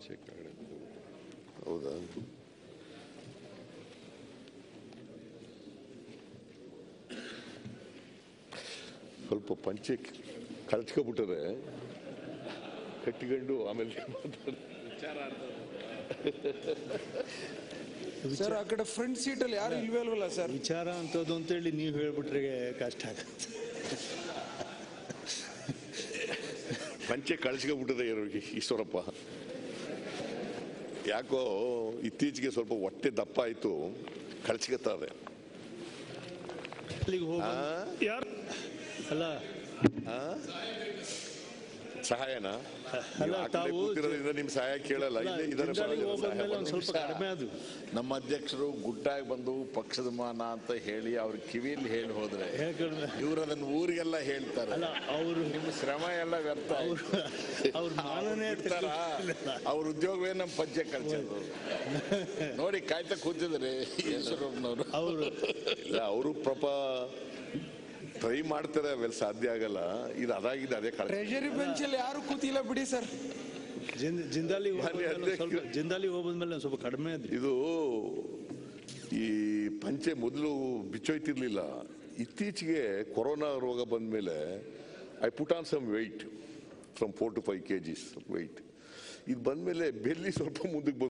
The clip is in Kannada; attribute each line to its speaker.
Speaker 1: ಚೆಕ್
Speaker 2: ಹೌದಾ ಸ್ವಲ್ಪ ಪಂಚೆ ಕಳ್ಚ್ಕೊಬಿಟ್ಟರೆ ಕಟ್ಟಿಕೊಂಡು ಆಮೇಲೆ
Speaker 3: ಸರ್ ಆ ಕಡೆ ಫ್ರಂಟ್ ಸೀಟಲ್ಲಿ ಯಾರು ಇಲ್ವೇ ಅಲ್ವಲ್ಲ ಸರ್
Speaker 4: ವಿಚಾರ ಅಂತದ್ದು ಅಂತೇಳಿ ನೀವು ಹೇಳ್ಬಿಟ್ರೆ ಕಷ್ಟ ಆಗುತ್ತೆ
Speaker 2: ಪಂಚೆ ಕಳ್ಸ್ಕೊಬಿಟ್ಟದೆ ಈಶ್ವರಪ್ಪ ಯಾಕೋ ಇತ್ತೀಚೆಗೆ ಸ್ವಲ್ಪ ಹೊಟ್ಟೆ ದಪ್ಪ ಆಯ್ತು ಕಳ್ಸ್ಕೊತಾರೆ
Speaker 4: ಅಲ್ಲಿಗೆ ಹೋಗ
Speaker 5: ಯಾರು
Speaker 4: ಅಲ್ಲ
Speaker 2: ಸಹಾಯನ
Speaker 4: ಅಲ್ಲ, ತಾವು
Speaker 2: ಕೂತಿರೋದ್ರಿಂದ ನಿಮ್ ಸಹಾಯ ಕೇಳಲ್ಲ
Speaker 4: ಅಲ್ಲ,
Speaker 2: ಇಲ್ಲೇ ಇದರ
Speaker 4: ಜಿಂದಾಲಿಗೆ
Speaker 2: ಪರವಾಗಿಲ್ಲ, ಸಹಾಯ
Speaker 4: ಹೋಗೋದ್ಮೇಲೆ ಒಂದು
Speaker 2: ಮಾಡ್ತೀನಿ.
Speaker 4: ಸ್ವಲ್ಪ ಕಡಿಮೆ ಅದು
Speaker 6: ನಮ್ಮ ಅಧ್ಯಕ್ಷರು ಗುಟ್ಟಾಗಿ ಬಂದು ಪಕ್ಷದ ಮಾನ ಅಂತ ಹೇಳಿ ಅವ್ರ ಕಿವಿಯಲ್ಲಿ ಹೇಳಿ ಹೋದ್ರೆ
Speaker 4: ಹೇಗೆ ಕಡಿಮೆ
Speaker 6: ಇವ್ರು ಅದನ್ನ ಊರಿಗೆಲ್ಲ ಹೇಳ್ತಾರೆ
Speaker 4: ಅಲ್ಲ ಅವರು
Speaker 6: ನಿಮ್ಮ ಶ್ರಮ ಎಲ್ಲ ವ್ಯರ್ಥ
Speaker 4: ಅವ್ರು ಅವ್ರ ಮಾನನೇ
Speaker 6: ಬಿಡ್ತಾರ ಅವ್ರ ಉದ್ಯೋಗವೇ ನಮ್ಮ ಪಂಚೆ ಕಳ್ಸೋದು ನೋಡಿ ಕಾಯ್ತಾ ಕೂತಿದ್ದಾರೆ ಈಶ್ವರಪ್ಪನವರು
Speaker 4: ಅವರು
Speaker 2: ಇಲ್ಲ ಅವರು ಪಾಪ ಟ್ರೈ ಮಾಡ್ತಾರೆ ಅವೆಲ್ಲ ಸಾಧ್ಯ ಆಗಲ್ಲ ಇದು ಅದಾಗಿದೆ ಅದೇ ಕಳ್ಸಿ
Speaker 3: ಟ್ರೆಜರಿ ಬೆಂಚ್ ಅಲ್ಲಿ ಯಾರು ಕೂತಿಲ್ಲ ಬಿಡಿ ಸರ್
Speaker 4: ಜಿಂದ್- ಜಿಂದಾಲಿ
Speaker 2: ಮಾನ್ಯ
Speaker 4: ಹೋಗೋದ್ಮೇಲೆ ಒಂದ್ ಸ್ವಲ್ಪ
Speaker 2: ಅಧ್ಯಕ್ಷರು.
Speaker 4: ಜಿಂದಾಲಿ ಹೋಗೋದ್ಮೇಲೆ ಒಂದ್ ಸ್ವಲ್ಪ ಕಡಿಮೆ ಆದ್ರಿ
Speaker 2: ಇದು ಈ ಪಂಚೆ ಮೊದಲು ಬಿಚ್ಚೋಯ್ತಿರ್ಲಿಲ್ಲ ಇತ್ತೀಚೆಗೆ ಕೊರೋನಾ ರೋಗ ಬಂದ ಮೇಲೆ I put on some weight from four to five K Gs weight ಇದು ಬಂದ್ಮೇಲೆ ಬೆಲ್ಲಿ ಸ್ವಲ್ಪ ಮುಂದಕ್ಕೆ